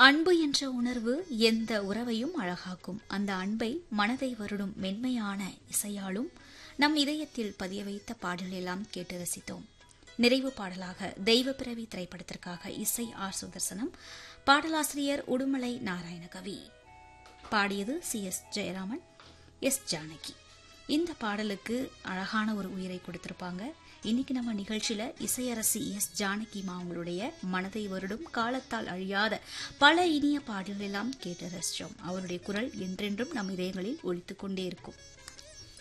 அன்பு என்ற உணர்வு எந்த உறவையும் அழகாக்கும் அந்த அன்பை மனதை வருடும் மென்மையான இசையாலும் நம் இதயத்தில் பதிய வைத்த பாடலெல்லாம் கேட்டு ரசித்தோம் நிறைவு பாடலாக தெய்வ பிறவி திரைப்படத்திற்காக இசை ஆர் சுதர்சனம் பாடலாசிரியர் உடுமலை நாராயணகவி பாடியது C S Jayaraman S Janaki இந்த பாடலுக்கு அழகான ஒரு உயிரை கொடுத்திருப்பாங்க இன்னைக்கு நம்ம நிகழ்ச்சியில இசையரசி எஸ் ஜானகி அவங்களுடைய மனதை வருடும் காலத்தால் அழியாத பல இனிய பாடல்கள் எல்லாம் கேட்டு ரசிச்சோம் அவருடைய குரல் என்றென்றும் நம் இதயங்களில் ஒழித்துக் கொண்டே இருக்கும்